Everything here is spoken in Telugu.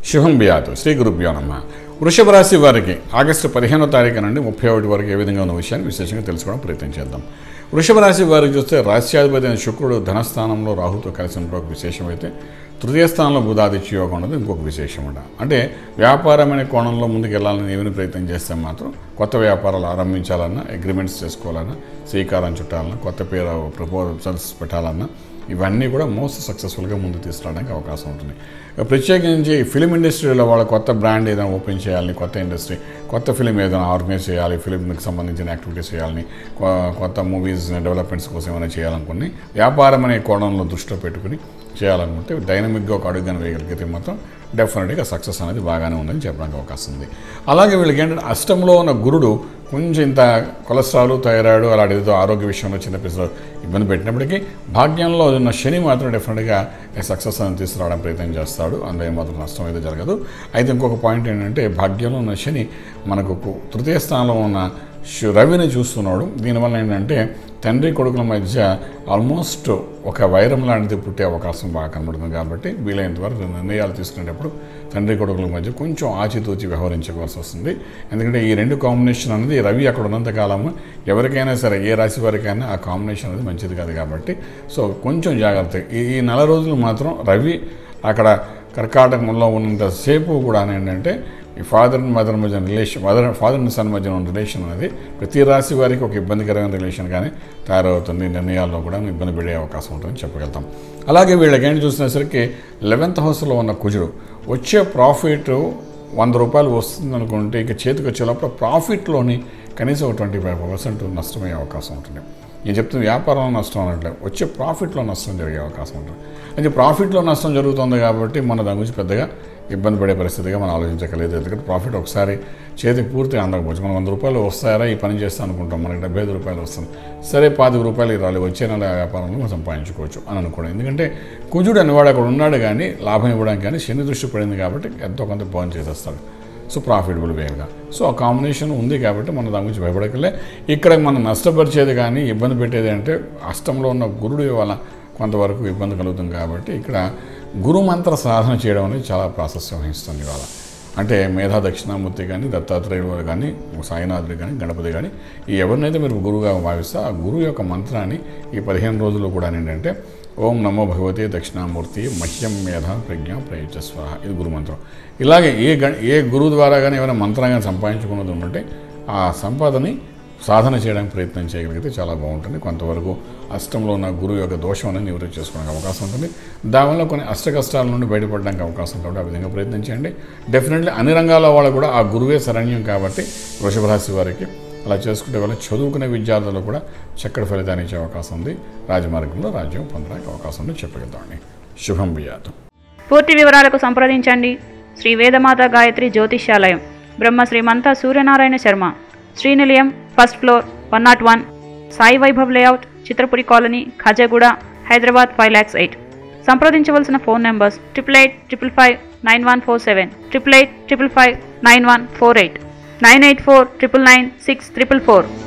శుభం బియాతు శ్రీ గురుభ్యో నమ వృషభ రాశి వారికి ఆగస్టు పదిహేనో తారీఖు నుండి ముప్పై ఒకటి వరకు ఏ విధంగా ఉన్న విషయాన్ని విశేషంగా తెలుసుకోవడం ప్రయత్నం చేద్దాం వృషభ రాశి వారికి చూస్తే రాశ్యాధిపతి అయిన శుక్రుడు ధనస్థానంలో రాహుతో కలిసి ఉండడం ఒక విశేషమైతే తృతీయ స్థానంలో బుధాదిత్య యోగం ఉన్నది ఇంకొక విశేషం అంట అంటే వ్యాపారమైన కోణంలో ముందుకు వెళ్ళాలని ఏమైనా ప్రయత్నం చేస్తే మాత్రం కొత్త వ్యాపారాలు ఆరంభించాలన్నా అగ్రిమెంట్స్ చేసుకోవాలన్నా శ్రీకారం చుట్టాలన్నా కొత్త పేరు ప్రపోజల్స్ పెట్టాలన్నా ఇవన్నీ కూడా మోస్ట్ సక్సెస్ఫుల్గా ముందు తీసుకురావడానికి అవకాశం ఉంటుంది ప్రత్యేకించి ఫిలిం ఇండస్ట్రీలో వాళ్ళ కొత్త బ్రాండ్ ఏదైనా ఓపెన్ చేయాలని కొత్త ఇండస్ట్రీ కొత్త ఫిలిం ఏదైనా ఆర్గనైజ్ చేయాలి ఫిలింకి సంబంధించిన యాక్టివిటీస్ చేయాలని కొ- కొత్త మూవీస్ డెవలప్మెంట్స్ కోసం ఏమైనా చేయాలనుకుని వ్యాపారం అనే కోణంలో దృష్టిలో పెట్టుకుని చేయాలనుకుంటే డైనమిక్గా ఒక అడుగుగానే వేయగలిగితే మాత్రం డెఫినెట్గా సక్సెస్ అనేది బాగానే ఉందని చెప్పడానికి అవకాశం ఉంది అలాగే వీళ్ళకి ఏంటంటే అష్టంలో ఉన్న గురుడు కొంచెం ఇంత కొలెస్ట్రాల్ థైరాయిడ్ అలాంటి ఏదో ఆరోగ్య విషయంలో చిన్న పిల్లలు ఇబ్బంది పెట్టినప్పటికీ భాగ్యంలో ఉన్న శని మాత్రం డెఫినెట్గా సక్సెస్ అని తీసుకురావడం ప్రయత్నం చేస్తాడు అందులో ఏమాత్రం నష్టం అయితే జరగదు అయితే ఇంకొక పాయింట్ ఏంటంటే భాగ్యంలో ఉన్న శని మనకు కు- తృతీయ స్థానంలో ఉన్న శు- రవిని చూస్తున్నాడు దీనివల్ల ఏంటంటే తండ్రి కొడుకుల మధ్య ఆల్మోస్ట్ ఒక వైరం లాంటిది పుట్టే అవకాశం బాగా కనబడుతుంది కాబట్టి వీలైనంత వరకు నిర్ణయాలు తీసుకునేటప్పుడు తండ్రి కొడుకుల మధ్య కొంచెం ఆచితూచి వ్యవహరించవలసి వస్తుంది ఎందుకంటే ఈ రెండు కాంబినేషన్ అనేది రవి అక్కడ ఉన్నంత కాలము ఎవరికైనా సరే ఏ రాశి వారికైనా ఆ కాంబినేషన్ అనేది మంచిది కాదు కాబట్టి సో కొంచెం జాగ్రత్త ఈ ఈ నెల రోజులు మాత్రం రవి అక్కడ కర్కాటకంలో ఉన్నంతసేపు కూడా ఏంటంటే ఈ ఫాదర్ అండ్ మదర్ మధ్య relation mother father and son మధ్య ఉన్న రిలేషన్ అనేది ప్రతి రాశి వారికి ఒక ఇబ్బందికరమైన రిలేషన్ కానీ తయారవుతుంది నిర్ణయాల్లో కూడా ఇబ్బంది పడే అవకాశం ఉంటుందని చెప్పగలుగుతాం అలాగే వీళ్ళకి ఏంటి చూసినసరికి లెవెన్త్ హౌస్లో ఉన్న కుజుడు వచ్చే ప్రాఫిట్ వంద రూపాయలు వస్తుంది అనుకుంటే ఇక చేతికి వచ్చే లోపల ప్రాఫిట్లోని కనీసం ఒక ట్వంటీ ఫైవ్ పర్సెంట్ నష్టమయ్యే అవకాశం ఉంటుంది నేను చెప్తున్న వ్యాపారంలో నష్టం అనట్లేదు వచ్చే ప్రాఫిట్లో నష్టం జరిగే అవకాశం ఉంటుంది అయితే ప్రాఫిట్లో నష్టం జరుగుతుంది కాబట్టి మన దాని గురించి పెద్దగా ఇబ్బంది పడే పరిస్థితిగా మనం ఆలోచించగలేదు ఎందుకంటే ప్రాఫిట్ ఒకసారి చేతికి పూర్తిగా అందకపోవచ్చు మనం వంద రూపాయలు వస్తాయరా ఈ పని చేస్తాం అనుకుంటాం మనకి డెబ్బై ఐదు రూపాయలు వస్తుంది సరే పాతిక రూపాయలు రాలి వచ్చే నెల వ్యాపారంలో మనం సంపాదించుకోవచ్చు అని అనుకోవడం ఎందుకంటే కుజుడు అనేవాడు అక్కడ ఉన్నాడు కానీ లాభం ఇవ్వడానికి కానీ శని దృష్టి పడింది కాబట్టి ఎంతో కొంత బర్న్ చేసేస్తాడు సో ప్రాఫిటబుల్ వేగా సో ఆ కాంబినేషన్ ఉంది కాబట్టి మనం దాని గురించి భయపడకలే ఇక్కడ మనం నష్టపరిచేది కానీ ఇబ్బంది పెట్టేది అంటే అష్టంలో ఉన్న గురుడు వల్ల కొంతవరకు ఇబ్బంది కలుగుతుంది కాబట్టి ఇక్కడ గురు మంత్ర సాధన చేయడం అనేది చాలా ప్రాశస్యం వహిస్తుంది ఇవాళ అంటే మేధా దక్షిణామూర్తి కానీ దత్తాత్రేయుడు వారు కానీ సాయినాథుడు కానీ గణపతి కానీ ఈ ఎవరినైతే మీరు గురువుగా భావిస్తే ఆ గురువు యొక్క మంత్రాన్ని ఈ పదిహేను రోజుల్లో కూడా ఏంటంటే ఓం నమో భగవతే దక్షిణామూర్తి మహ్యం మేధ ప్రజ్ఞ ప్రయుజ స్వాహ ఇది గురు మంత్రం ఇలాగే ఏ గణ ఏ గురువు ద్వారా కానీ ఏమైనా మంత్రం కానీ సంపాదించుకున్నది ఉంటే ఆ సంపాదని సాధన చేయడానికి ప్రయత్నం చేయగలిగితే చాలా బాగుంటుంది కొంతవరకు అష్టంలో ఉన్న గురువు యొక్క దోషం అనేది నివృత్తి చేసుకోవడానికి అవకాశం ఉంటుంది దానివల్ల కొన్ని అష్ట కష్టాల నుండి బయటపడడానికి అవకాశం కాబట్టి ఆ విధంగా ప్రయత్నం చేయండి డెఫినెట్లీ అన్ని రంగాల వాళ్ళు కూడా ఆ గురువే శరణ్యం కాబట్టి వృషభ రాశి వారికి అలా చేసుకుంటే వల్ల చదువుకునే విద్యార్థులు కూడా చక్కటి ఫలితాన్ని ఇచ్చే అవకాశం ఉంది రాజమార్గంలో రాజ్యం పొందడానికి అవకాశం ఉంది చెప్పగలుగుతామండి శుభం బియాదు పూర్తి వివరాలకు సంప్రదించండి Shri Vedamata Gayatri Jyotishyalayam Brahma Srimantha Suryanarayana Sharma Srinilayam first floor one nought one Sai Vaibhav layout Chitrapuri colony Khajaguda Hyderabad five lakhs eight సంప్రదించవలసిన phone numbers triple eight triple five nine one four seven triple eight triple five nine one four eight nine eight four triple nine six triple four